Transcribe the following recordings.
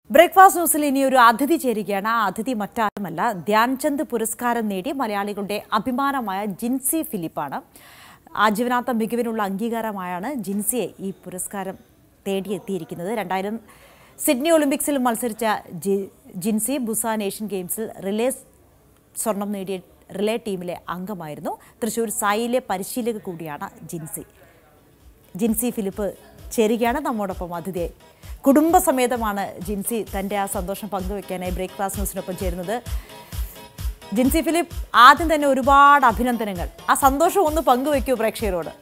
Breakfast ന്യൂസിൽ ഇനി ഒരു അതിഥി ചേരുകയാണ് ആ അതിഥി മറ്റാരുമല്ല ധ്യാൻചന്ദ് പുരസ്കാരം നേടി മലയാളികളുടെ അഭിമാനമായ ജിൻസി ഫിലിപ്പാണ് ആജീവനാന്ത മികവിനുള്ള അംഗീകാരമായാണ് ജിൻസിയെ ഈ പുരസ്കാരം തേടിയെത്തിയിരിക്കുന്നത് രണ്ടായിരം സിഡ്നി ഒളിമ്പിക്സിൽ മത്സരിച്ച ജി- ജിൻസി ബുസാൻ ഏഷ്യൻ ഗെയിംസിൽ റിലേ സ്വർണം നേടിയ റിലേ ടീമിലെ അംഗമായിരുന്നു തൃശൂർ സായിലെ പരിശീലക കൂടിയാണ് ജിൻസി ജിൻസി ഫിലിപ്പ് ചേരുകയാണ് നമ്മോടൊപ്പം അതിഥി കുടുംബസമേതമാണ് ജിൻസി തൻ്റെ ആ സന്തോഷം പങ്കുവെക്കാനായി ബ്രേക്ക്ഫാസ്റ്റ് ന്യൂസിനൊപ്പം ചേരുന്നത് ജിൻസി ഫിലിപ്പ് ആദ്യം തന്നെ ഒരുപാട് അഭിനന്ദനങ്ങൾ ആ സന്തോഷം ഒന്ന് പങ്കുവെക്കൂ പ്രേക്ഷകരോട്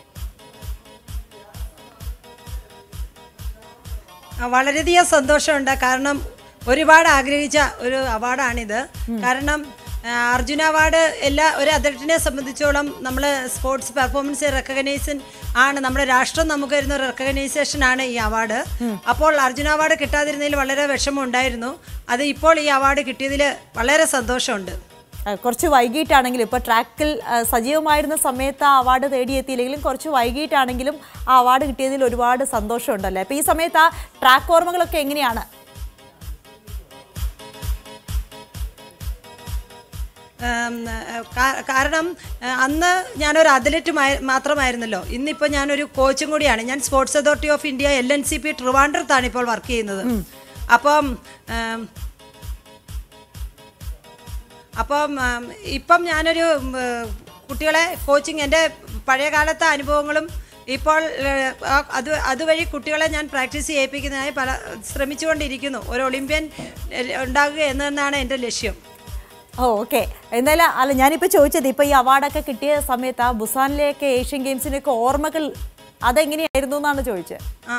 ആ, വളരെയധികം സന്തോഷമുണ്ട് കാരണം ഒരുപാട് ആഗ്രഹിച്ച ഒരു അവാർഡാണിത് കാരണം ആ, അർജുന അവാർഡ് എല്ലാ ഒരു അത്ലറ്റിനെ സംബന്ധിച്ചോളം നമ്മൾ സ്പോർട്സ് പെർഫോമൻസ് റെക്കഗ്നൈസൻ ആണ് നമ്മുടെ രാഷ്ട്രം നമുക്ക് തരുന്ന ഒരു റെക്കഗ്നൈസേഷൻ ആണ് ഈ അവാർഡ് അപ്പോൾ അർജുന അവാർഡ് കിട്ടാതിരുന്നതിൽ വളരെ വിഷമം ഉണ്ടായിരുന്നു അത് ഇപ്പോൾ ഈ അവാർഡ് കിട്ടിയതിൽ വളരെ സന്തോഷമുണ്ട് ആ, കുറച്ച് വൈകിട്ടാണെങ്കിലും ഇപ്പോൾ ട്രാക്കിൽ ആ, സജീവമായിരുന്ന സമയത്ത് ആ അവാർഡ് തേടിയെത്തിയില്ലെങ്കിലും കുറച്ച് വൈകിട്ടാണെങ്കിലും ആ അവാർഡ് കിട്ടിയതിൽ ഒരുപാട് സന്തോഷമുണ്ടല്ലേ അപ്പോൾ ഈ സമയത്ത് ആ ട്രാക്ക് ഓർമ്മകളൊക്കെ എങ്ങനെയാണ് ഉം, കാ- കാരണം ഏഹ്, അന്ന് ഞാനൊരു അത്ലറ്റ് മാത്രമായിരുന്നല്ലോ ഇന്നിപ്പോൾ ഞാനൊരു കോച്ചും കൂടിയാണ് ഞാൻ sports authority of India L N C P ട്രിവാൻഡ്രത്താണ് ഇപ്പോൾ വർക്ക് ചെയ്യുന്നത് അപ്പം ഉം, അപ്പം ഉം, ഇപ്പം ഞാനൊരു ഉം, ഏഹ്, കുട്ടികളെ കോച്ചിങ് എൻ്റെ പഴയ കാലത്തെ അനുഭവങ്ങളും ഇപ്പോൾ ഏഹ്, ആ- അത് അതുവഴി കുട്ടികളെ ഞാൻ പ്രാക്ടീസ് ചെയ്യിപ്പിക്കുന്നതിനായി പല ശ്രമിച്ചുകൊണ്ടിരിക്കുന്നു ഒരു ഒളിമ്പ്യൻ ഏഹ്, ഉണ്ടാകുക എന്നതാണ് എൻ്റെ ലക്ഷ്യം ഓ ഓക്കെ എന്തായാലും അല്ല ഞാനിപ്പോൾ ചോദിച്ചത് ഇപ്പോൾ ഈ അവാർഡൊക്കെ കിട്ടിയ സമയത്ത് ആ ബുസാനിലെയൊക്കെ ഏഷ്യൻ ഗെയിംസിൻ്റെയൊക്കെ ഓർമ്മകൾ അതെങ്ങനെയായിരുന്നു എന്നാണ് ചോദിച്ചത് ആ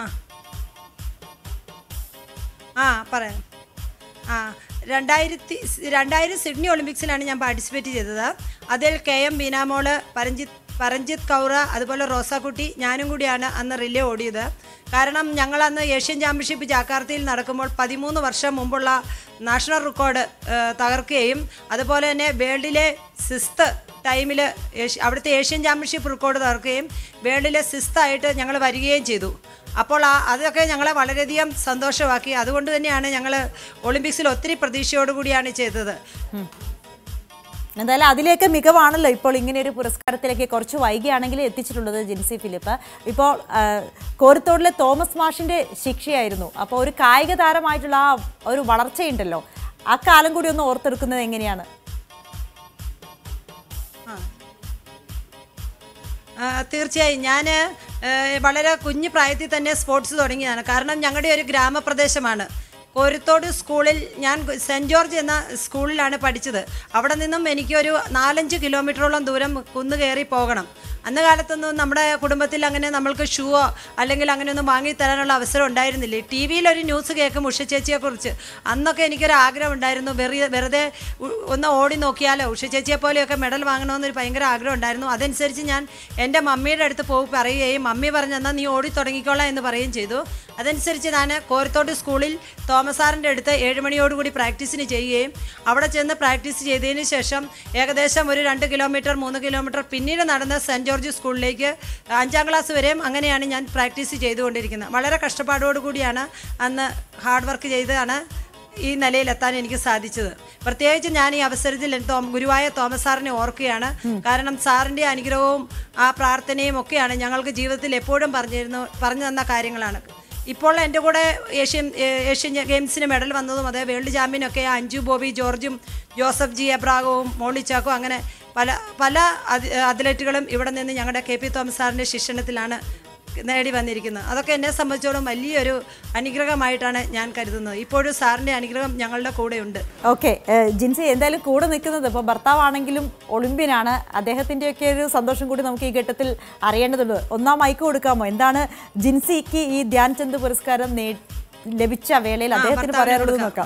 ആ പറയാം ആ രണ്ടായിരത്തി രണ്ടായിരം സിഡ്നി ഒളിമ്പിക്സിലാണ് ഞാൻ പാർട്ടിസിപ്പേറ്റ് ചെയ്തത് അതിൽ കെ എം ബീനാമോള് പരഞ്ജിത്ത് പരഞ്ജിത്ത് കൗറ അതുപോലെ റോസാക്കുട്ടി ഞാനും കൂടിയാണ് അന്ന് റിലേ ഓടിയത് കാരണം ഞങ്ങൾ അന്ന് ഏഷ്യൻ ചാമ്പ്യൻഷിപ്പ് ജാക്കാർത്തയിൽ നടക്കുമ്പോൾ പതിമൂന്ന് വർഷം മുമ്പുള്ള നാഷണൽ റെക്കോർഡ് ഏഹ്, തകർക്കുകയും അതുപോലെ തന്നെ വേൾഡിലെ സിസ്ത് ടൈമിൽ അവിടുത്തെ ഏഷ്യൻ ചാമ്പ്യൻഷിപ്പ് റെക്കോർഡ് തകർക്കുകയും വേൾഡിലെ സിസ്ത് ആയിട്ട് ഞങ്ങൾ വരികയും ചെയ്തു അപ്പോൾ ആ അതൊക്കെ ഞങ്ങളെ വളരെയധികം സന്തോഷമാക്കി അതുകൊണ്ട് തന്നെയാണ് ഞങ്ങൾ ഒളിമ്പിക്സിൽ ഒത്തിരി പ്രതീക്ഷയോടുകൂടിയാണ് ചെയ്തത് എന്തായാലും അതിലേക്ക് മികവാണല്ലോ ഇപ്പോൾ ഇങ്ങനെ ഒരു പുരസ്കാരത്തിലേക്ക് കുറച്ച് വൈകിയാണെങ്കിലും എത്തിച്ചിട്ടുള്ളത് ജിൻസി ഫിലിപ്പ് ഇപ്പോൾ ആ, കോരത്തോടിലെ തോമസ് മാഷിന്റെ ശിക്ഷയായിരുന്നു അപ്പോൾ ഒരു കായിക താരമായിട്ടുള്ള ആ ഒരു വളർച്ചയുണ്ടല്ലോ ആ കാലം കൂടി ഒന്ന് ഓർത്തെടുക്കുന്നത് എങ്ങനെയാണ് ആ, തീർച്ചയായും ഞാൻ വളരെ കുഞ്ഞു പ്രായത്തിൽ തന്നെ സ്പോർട്സ് തുടങ്ങിയതാണ് കാരണം ഞങ്ങളുടെ ഒരു ഗ്രാമപ്രദേശമാണ് കോരത്തോട് സ്കൂളിൽ ഞാൻ സെൻറ് ജോർജ് എന്ന സ്കൂളിലാണ് പഠിച്ചത് അവിടെ നിന്നും എനിക്കൊരു നാലഞ്ച് കിലോമീറ്ററോളം ദൂരം കുന്നു കയറി പോകണം അന്ന് കാലത്തൊന്നും നമ്മുടെ കുടുംബത്തിൽ അങ്ങനെ നമ്മൾക്ക് ഷൂവോ അല്ലെങ്കിൽ അങ്ങനെയൊന്നും വാങ്ങി തരാനുള്ള അവസരം ഉണ്ടായിരുന്നില്ല ടി വിയിൽ ഒരു ന്യൂസ് കേൾക്കും ഉഷ ചേച്ചിയെക്കുറിച്ച് അന്നൊക്കെ എനിക്കൊരു ആഗ്രഹം ഉണ്ടായിരുന്നു വെറുതെ വെറുതെ ഉ- ഒന്ന് ഓടി നോക്കിയാലോ ഉഷ ചേച്ചിയെ പോലെയൊക്കെ മെഡൽ വാങ്ങണമെന്നൊരു ഭയങ്കര ആഗ്രഹം ഉണ്ടായിരുന്നു അതനുസരിച്ച് ഞാൻ എൻ്റെ മമ്മിയുടെ അടുത്ത് പോയി പറയുകയും മമ്മി പറഞ്ഞു എന്നാൽ നീ ഓടി തുടങ്ങിക്കോളാം എന്ന് പറയുകയും ചെയ്തു അതനുസരിച്ച് ഞാൻ കോരത്തോട്ട് സ്കൂളിൽ തോമസ് സാറിൻ്റെ അടുത്ത് ഏഴ് മണിയോടുകൂടി പ്രാക്ടീസിന് ചെയ്യുകയും അവിടെ ചെന്ന് പ്രാക്ടീസ് ചെയ്തതിന് ശേഷം ഏകദേശം ഒരു രണ്ട് കിലോമീറ്റർ മൂന്ന് കിലോമീറ്റർ പിന്നീട് നടന്ന സെൻറ് ജോർജ് സ്കൂളിലേക്ക് അഞ്ചാം ക്ലാസ് വരെയും അങ്ങനെയാണ് ഞാൻ പ്രാക്ടീസ് ചെയ്തുകൊണ്ടിരിക്കുന്നത് വളരെ കഷ്ടപ്പാടോടുകൂടിയാണ് അന്ന് ഹാർഡ് വർക്ക് ചെയ്താണ് ഈ നിലയിലെത്താൻ എനിക്ക് സാധിച്ചത് പ്രത്യേകിച്ച് ഞാൻ ഈ അവസരത്തിൽ എൻ്റെ തോമ- ഗുരുവായ തോമസ് സാറിനെ ഓർക്കുകയാണ് കാരണം സാറിൻ്റെ അനുഗ്രഹവും ആ പ്രാർത്ഥനയും ഒക്കെയാണ് ഞങ്ങൾക്ക് ജീവിതത്തിൽ എപ്പോഴും പറഞ്ഞിരുന്നു പറഞ്ഞു തന്ന കാര്യങ്ങളാണ് ഇപ്പോൾ എൻ്റെ കൂടെ ഏഷ്യൻ ഏ- ഏഷ്യൻ ഗെയിംസിന് മെഡൽ വന്നതും അതേ വേൾഡ് ചാമ്പ്യനൊക്കെ അഞ്ജു ബോബി ജോർജും ജോസഫ് ജി എബ്രാഗവും മോളി ചാക്കോ അങ്ങനെ പല പല അത് അത്ലറ്റുകളും ഇവിടെ നിന്ന് ഞങ്ങളുടെ കെ പി തോമസ് സാറിൻ്റെ ശിക്ഷണത്തിലാണ് നേടി വന്നിരിക്കുന്നത് അതൊക്കെ എന്നെ സംബന്ധിച്ചോളം വലിയൊരു അനുഗ്രഹമായിട്ടാണ് ഞാൻ കരുതുന്നത് ഇപ്പോഴും സാറിൻ്റെ അനുഗ്രഹം ഞങ്ങളുടെ കൂടെയുണ്ട് ഓക്കെ ജിൻസി എന്തായാലും കൂടെ നിൽക്കുന്നത് ഇപ്പോൾ ഭർത്താവാണെങ്കിലും ഒളിമ്പ്യനാണ് അദ്ദേഹത്തിൻ്റെയൊക്കെ ഒരു സന്തോഷം കൂടി നമുക്ക് ഈ ഘട്ടത്തിൽ അറിയേണ്ടതുണ്ട് ഒന്നാം മൈക്ക് കൊടുക്കാമോ എന്താണ് ജിൻസിക്ക് ഈ ധ്യാൻചന്ദ് പുരസ്കാരം നേ ലഭിച്ച വേളയിൽ അദ്ദേഹത്തിന് ഭർത്താവിന് പറയാനുള്ളത് നോക്കാം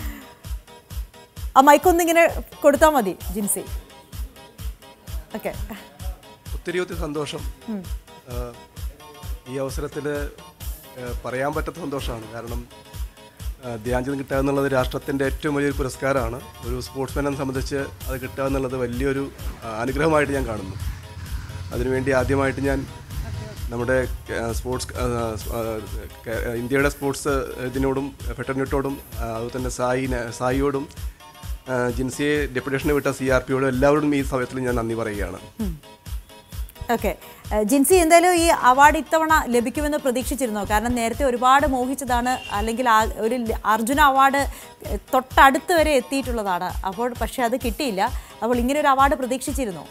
ആ മൈക്കൊന്നിങ്ങനെ കൊടുത്താൽ മതി ജിൻസി ഓക്കെ ഒത്തിരി ഒത്തിരി സന്തോഷം ആ, ഈ അവസരത്തിൽ പറയാൻ പറ്റാത്ത സന്തോഷമാണ് കാരണം ആ, ധ്യാൻചന്ദ് കിട്ടുക എന്നുള്ളത് രാഷ്ട്രത്തിൻ്റെ ഏറ്റവും വലിയൊരു പുരസ്കാരമാണ് ഒരു സ്പോർട്സ്മാനെ സംബന്ധിച്ച് അത് കിട്ടുക എന്നുള്ളത് വലിയൊരു ആ, അനുഗ്രഹമായിട്ട് ഞാൻ കാണുന്നു അതിനുവേണ്ടി ആദ്യമായിട്ട് ഞാൻ നമ്മുടെ കേ- സ്പോർട്സ് ആ, ആ, കേ- ഇന്ത്യയുടെ സ്പോർട്സ് ഇതിനോടും ഫെറ്റർനെറ്റോടും അതുപോലെ തന്നെ സായിനെ സായിയോടും ആ, ജിൻസിയെ ഡെപ്യൂട്ടേഷന് വിട്ട സി ആർ പിയോടും എല്ലാവരോടും ഈ സമയത്തിൽ ഞാൻ നന്ദി പറയുകയാണ് ഓക്കെ ജിൻസി എന്തായാലും ഈ അവാർഡ് ഇത്തവണ ലഭിക്കുമെന്ന് പ്രതീക്ഷിച്ചിരുന്നോ കാരണം നേരത്തെ ഒരുപാട് മോഹിച്ചതാണ് അല്ലെങ്കിൽ ആ ഒരു ല- അർജുന അവാർഡ് എഹ്, തൊട്ടടുത്ത് വരെ എത്തിയിട്ടുള്ളതാണ് അപ്പോൾ പക്ഷേ അത് കിട്ടിയില്ല അപ്പോൾ ഇങ്ങനെ ഒരു അവാർഡ് പ്രതീക്ഷിച്ചിരുന്നോ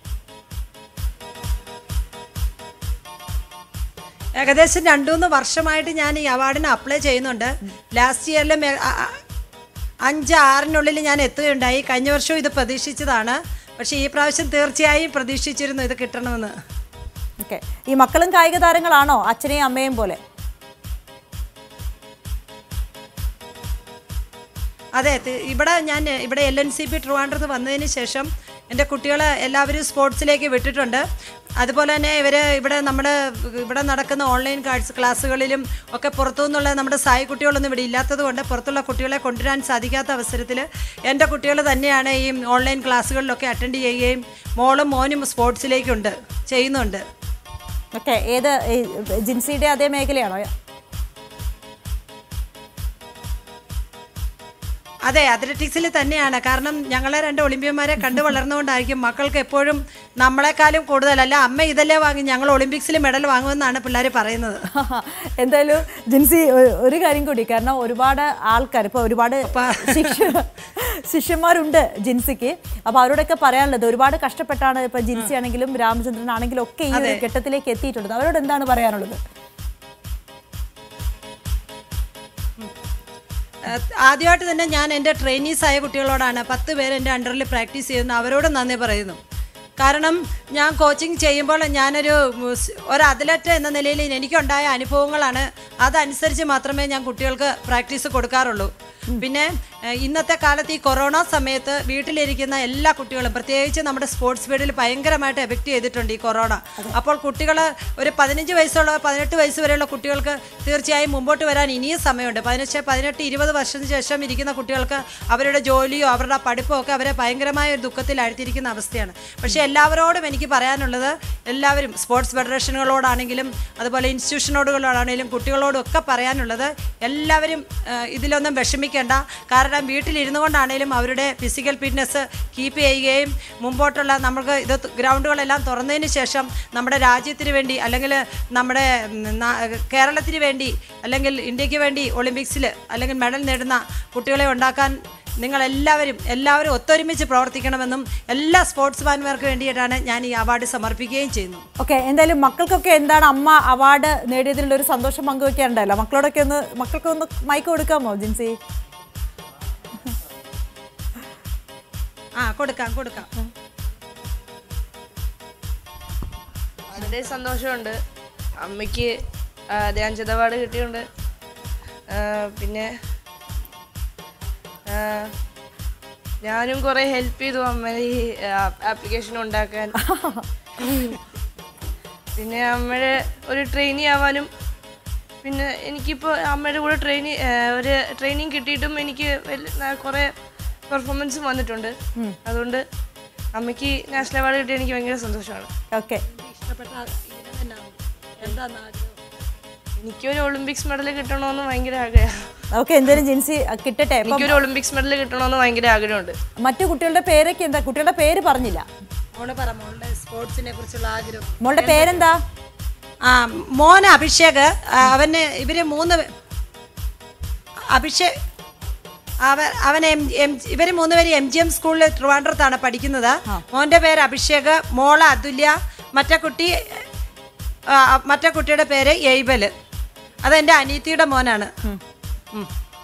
ഏകദേശം രണ്ടു മൂന്ന് വർഷമായിട്ട് ഞാൻ ഈ അവാർഡിന് അപ്ലൈ ചെയ്യുന്നുണ്ട് ലാസ്റ്റ് ഇയറിൽ അഞ്ച് ആറിനുള്ളിൽ ഞാൻ എത്തുകയുണ്ടായി കഴിഞ്ഞ വർഷവും ഇത് പ്രതീക്ഷിച്ചതാണ് പക്ഷേ ഈ പ്രാവശ്യം തീർച്ചയായും പ്രതീക്ഷിച്ചിരുന്നു ഇത് കിട്ടണമെന്ന് ഓക്കെ ഈ മക്കളും കായിക താരങ്ങളാണോ അച്ഛനെയും അമ്മയും പോലെ അതെ തി- ഇവിടെ ഞാൻ ഇവിടെ എൽ എൻ സി പി ട്രിവാൻഡ്രത്ത് വന്നതിന് ശേഷം എൻ്റെ കുട്ടികളെ എല്ലാവരും സ്പോർട്സിലേക്ക് വിട്ടിട്ടുണ്ട് അതുപോലെ തന്നെ ഇവർ ഇവിടെ നമ്മുടെ ഇവിടെ നടക്കുന്ന ഓൺലൈൻ കാഴ്ച ക്ലാസ്സുകളിലും ഒക്കെ പുറത്തു നിന്നുള്ള നമ്മുടെ സായി കുട്ടികളൊന്നും ഇവിടെ ഇല്ലാത്തത് കൊണ്ട് പുറത്തുള്ള കുട്ടികളെ കൊണ്ടുവരാൻ സാധിക്കാത്ത അവസരത്തിൽ എൻ്റെ കുട്ടികൾ തന്നെയാണ് ഈ ഓൺലൈൻ ക്ലാസ്സുകളിലൊക്കെ അറ്റൻഡ് ചെയ്യുകയും മോളും മോനും സ്പോർട്സിലേക്കുണ്ട് ചെയ്യുന്നുണ്ട് ഓക്കെ ഏത് ഈ ജിൻസിയുടെ അതേ മേഖലയാണോ അതെ അത്ലറ്റിക്സിൽ തന്നെയാണ് കാരണം ഞങ്ങളെ രണ്ട് ഒളിമ്പ്യന്മാരെ കണ്ടു വളർന്നുകൊണ്ടായിരിക്കും മക്കൾക്ക് എപ്പോഴും നമ്മളെക്കാളും കൂടുതലല്ല അമ്മ ഇതല്ലേ വാങ്ങി ഞങ്ങൾ ഒളിമ്പിക്സിൽ മെഡൽ വാങ്ങുമെന്നാണ് പിള്ളേർ പറയുന്നത് എന്തായാലും ജിൻസി ഒ- ഒരു കാര്യം കൂടി കാരണം ഒരുപാട് ആൾക്കാർ ഇപ്പോൾ ഒരുപാട് ശിഷ്യ ശിഷ്യന്മാരുണ്ട് ജിൻസിക്ക് അപ്പോൾ അവരോടൊക്കെ പറയാനുള്ളത് ഒരുപാട് കഷ്ടപ്പെട്ടാണ് ഇപ്പോൾ ജിൻസി ആണെങ്കിലും രാമചന്ദ്രൻ ആണെങ്കിലും ഒക്കെ ഈ ഒരു ഘട്ടത്തിലേക്ക് എത്തിയിട്ടുള്ളത് അവരോട് എന്താണ് പറയാനുള്ളത് ഏഹ് ആദ്യമായിട്ട് തന്നെ ഞാൻ എൻ്റെ ട്രെയിനീസ് ആയ കുട്ടികളോടാണ് പത്ത് പേര് എൻ്റെ അണ്ടറിൽ പ്രാക്ടീസ് ചെയ്യുന്നു അവരോട് നന്ദി പറയുന്നു കാരണം ഞാൻ കോച്ചിങ് ചെയ്യുമ്പോൾ ഞാനൊരു ഉം, സ്- ഒരു അത്ലറ്റ് എന്ന നിലയിൽ എനിക്കുണ്ടായ അനുഭവങ്ങളാണ് അതനുസരിച്ച് മാത്രമേ ഞാൻ കുട്ടികൾക്ക് പ്രാക്ടീസ് കൊടുക്കാറുള്ളൂ പിന്നെ ഏഹ്, ഇന്നത്തെ കാലത്ത് ഈ കൊറോണ സമയത്ത് വീട്ടിലിരിക്കുന്ന എല്ലാ കുട്ടികളും പ്രത്യേകിച്ച് നമ്മുടെ സ്പോർട്സ് ഫീൽഡിൽ ഭയങ്കരമായിട്ട് എഫക്റ്റ് ചെയ്തിട്ടുണ്ട് ഈ കൊറോണ അപ്പോൾ കുട്ടികൾ ഒരു പതിനഞ്ച് വയസ്സുള്ള പതിനെട്ട് വയസ്സ് വരെയുള്ള കുട്ടികൾക്ക് തീർച്ചയായും മുമ്പോട്ട് വരാൻ ഇനിയും സമയമുണ്ട് പതിനഞ്ച് പതിനെട്ട് ഇരുപത് വർഷത്തിന് ശേഷം ഇരിക്കുന്ന കുട്ടികൾക്ക് അവരുടെ ജോലിയോ അവരുടെ പഠിപ്പോ ഒക്കെ അവരെ ഭയങ്കരമായ ഒരു ദുഃഖത്തിൽ ആഴ്ത്തിയിരിക്കുന്ന അവസ്ഥയാണ് പക്ഷേ എല്ലാവരോടും എനിക്ക് പറയാനുള്ളത് എല്ലാവരും സ്പോർട്സ് ഫെഡറേഷനുകളോടാണെങ്കിലും അതുപോലെ ഇൻസ്റ്റിറ്റ്യൂഷനോടുകളോടാണെങ്കിലും കുട്ടികളോടും ഒക്കെ പറയാനുള്ളത് എല്ലാവരും ആ, ഇതിലൊന്നും വിഷമിക്കേണ്ട കാരണം വീട്ടിലിരുന്നു കൊണ്ടാണെങ്കിലും അവരുടെ ഫിസിക്കൽ ഫിറ്റ്നസ് കീപ്പ് ചെയ്യുകയും മുമ്പോട്ടുള്ള നമുക്ക് ഇത് ത- ഗ്രൗണ്ടുകളെല്ലാം തുറന്നതിന് ശേഷം നമ്മുടെ രാജ്യത്തിന് വേണ്ടി അല്ലെങ്കിൽ നമ്മുടെ ഉം, നാ- കേരളത്തിന് വേണ്ടി അല്ലെങ്കിൽ ഇന്ത്യക്ക് വേണ്ടി ഒളിമ്പിക്സിൽ അല്ലെങ്കിൽ മെഡൽ നേടുന്ന കുട്ടികളെ ഉണ്ടാക്കാൻ നിങ്ങളെല്ലാവരും എല്ലാവരും ഒത്തൊരുമിച്ച് പ്രവർത്തിക്കണമെന്നും എല്ലാ സ്പോർട്സ്മാൻമാർക്ക് വേണ്ടിയിട്ടാണ് ഞാൻ ഈ അവാർഡ് സമർപ്പിക്കുകയും ചെയ്യുന്നു ഓക്കെ എന്തായാലും മക്കൾക്കൊക്കെ എന്താണ് അമ്മ അവാർഡ് നേടിയതിലുള്ള ഒരു സന്തോഷം പങ്കുവെക്കാനുണ്ടല്ലോ മക്കളോടൊക്കെ ഒന്ന് മക്കൾക്ക് ഒന്ന് മൈക്ക് കൊടുക്കാമോ ജിൻസി ആ കൊടുക്കാം കൊടുക്കാം വളരെ സന്തോഷമുണ്ട് അമ്മയ്ക്ക് ധ്യാൻചന്ദ് അവാർഡ് കിട്ടിയുണ്ട് ആ, പിന്നെ ആ, ഞാനും കുറേ ഹെൽപ്പ് ചെയ്തു അമ്മ ഈ ആപ്ലിക്കേഷൻ ഉണ്ടാക്കാൻ പിന്നെ അമ്മയുടെ ഒരു ട്രെയിനി ആവാനും പിന്നെ എനിക്കിപ്പോൾ അമ്മയുടെ കൂടെ ട്രെയിനി ഒരു ട്രെയിനിങ് കിട്ടിയിട്ടും എനിക്ക് വലിയ- ന- കുറേ പെർഫോമൻസും വന്നിട്ടുണ്ട് അതുകൊണ്ട് അമ്മയ്ക്ക് നാഷണൽ അവാർഡ് കിട്ടിയ എനിക്ക് ഭയങ്കര സന്തോഷമാണ് ഓക്കെ എനിക്കൊരു ഒളിമ്പിക്സ് മെഡൽ കിട്ടണമെന്ന് ഭയങ്കര ആഗ്രഹമാണ് ഓക്കെ എന്തായാലും ജിൻസി അഹ് കിട്ടട്ടെ അപ്പം എനിക്കൊരു ഒളിമ്പിക്സ് മെഡൽ കിട്ടണമെന്ന് ഭയങ്കര ആഗ്രഹമുണ്ട് മറ്റു കുട്ടികളുടെ പേരൊക്കെ എന്താ കുട്ടികളുടെ പേര് പറഞ്ഞില്ല മോള് പറ മോളുടെ സ്പോർട്സിനെ കുറിച്ചുള്ള ആഗ്രഹം മോളുടെ പേരെന്താ ആ മോൻ അഭിഷേക് ആ, അവന് ഇവര് മൂന്ന് പേ- അഭിഷേക് അവ അവൻ എം എം ഇവർ മൂന്നുപേരും എം ജി എം സ്കൂളിൽ ട്രിവാൻഡ്രത്താണ് പഠിക്കുന്നത് മോൻ്റെ പേര് അഭിഷേക് മോള് അതുല്യ മറ്റേ കുട്ടി ആ, മറ്റേ കുട്ടിയുടെ പേര് എയ്ബല് അതെൻ്റെ അനീത്തിയുടെ മോനാണ് ഉം. ഉം.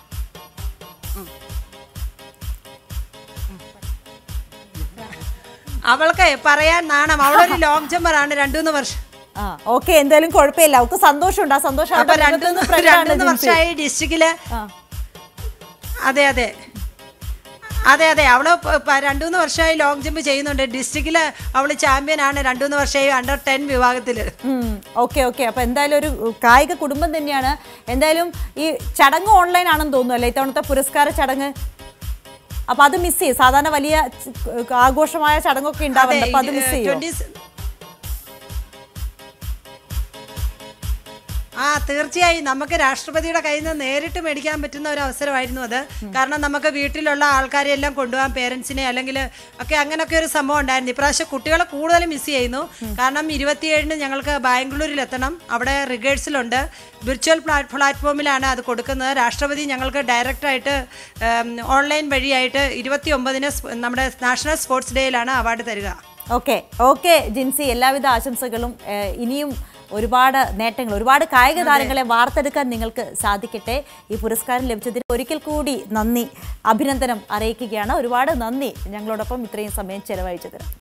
അവൾക്ക് പറയാൻ നാണം അവളൊരു ലോങ് ജമ്പറാണ് രണ്ടുമൂന്ന് വർഷം ആ ഓക്കെ എന്തായാലും കുഴപ്പമില്ല അവൾക്ക് സന്തോഷമുണ്ട് ആ സന്തോഷം അപ്പൊ അവരുടെ രണ്ടു മുഖത്ത് നിന്ന് പ്രകടമാണ് രണ്ടു ജിൻസി. വർഷമായി ഡിസ്ട്രിക്റ്റില് ആ. അതെ അതെ അതെ അതെ അവള് പ- പ- രണ്ടൂന്ന് വർഷമായി ലോങ് ജമ്പ് ചെയ്യുന്നുണ്ട് ഡിസ്ട്രിക്റ്റിൽ അവള് ചാമ്പ്യൻ ആണ് രണ്ടൂന്ന് വർഷമായി അണ്ടർ ടെൻ വിഭാഗത്തില് ഓക്കെ ഓക്കെ അപ്പൊ എന്തായാലും ഒരു കായിക കുടുംബം തന്നെയാണ് എന്തായാലും ഈ ചടങ്ങ് ഓൺലൈൻ ആണെന്ന് തോന്നുന്നു അല്ലേ ഇത്തവണത്തെ പുരസ്കാര ചടങ്ങ് അപ്പൊ അത് മിസ് ചെയ്യും സാധാരണ വലിയ ച- ആഘോഷമായ ചടങ്ങൊക്കെ ഉണ്ടാവുന്നുണ്ട് അപ്പൊ അത് മിസ് ചെയ്യും ട്വന്റി ആ തീർച്ചയായും നമുക്ക് രാഷ്ട്രപതിയുടെ കയ്യിൽ നിന്ന് നേരിട്ട് മേടിക്കാൻ പറ്റുന്ന ഒരു അവസരമായിരുന്നു അത് കാരണം നമുക്ക് വീട്ടിലുള്ള ആൾക്കാരെ എല്ലാം കൊണ്ടുപോകാൻ പേരൻസിനെ അല്ലെങ്കിൽ ഒക്കെ അങ്ങനെയൊക്കെ ഒരു സംഭവം ഉണ്ടായിരുന്നു ഇപ്രാവശ്യം കുട്ടികളെ കൂടുതൽ മിസ് ചെയ്യുന്നു കാരണം ഇരുപത്തിയേഴിന് ഞങ്ങൾക്ക് ബാംഗ്ലൂരിൽ എത്തണം അവിടെ റിഗേഴ്സിലുണ്ട് വിർച്വൽ പ്ലാറ്റ് പ്ലാറ്റ്ഫോമിലാണ് അത് കൊടുക്കുന്നത് രാഷ്ട്രപതി ഞങ്ങൾക്ക് ഡയറക്റ്റായിട്ട് ഓൺലൈൻ വഴിയായിട്ട് ഇരുപത്തി ഒമ്പതിന് നമ്മുടെ നാഷണൽ സ്പോർട്സ് ഡേയിലാണ് അവാർഡ് തരിക ഓക്കെ ഓക്കെ ജിൻസി എല്ലാവിധ ആശംസകളും ഏഹ്, ഇനിയും ഒരുപാട് നേട്ടങ്ങൾ ഒരുപാട് കായിക താരങ്ങളെ വാർത്തെടുക്കാൻ നിങ്ങൾക്ക് സാധിക്കട്ടെ ഈ പുരസ്കാരം ലഭിച്ചതിന് ഒരിക്കൽ കൂടി നന്ദി അഭിനന്ദനം അറിയിക്കുകയാണ് ഒരുപാട് നന്ദി ഞങ്ങളോടൊപ്പം ഇത്രയും സമയം ചെലവഴിച്ചതിന്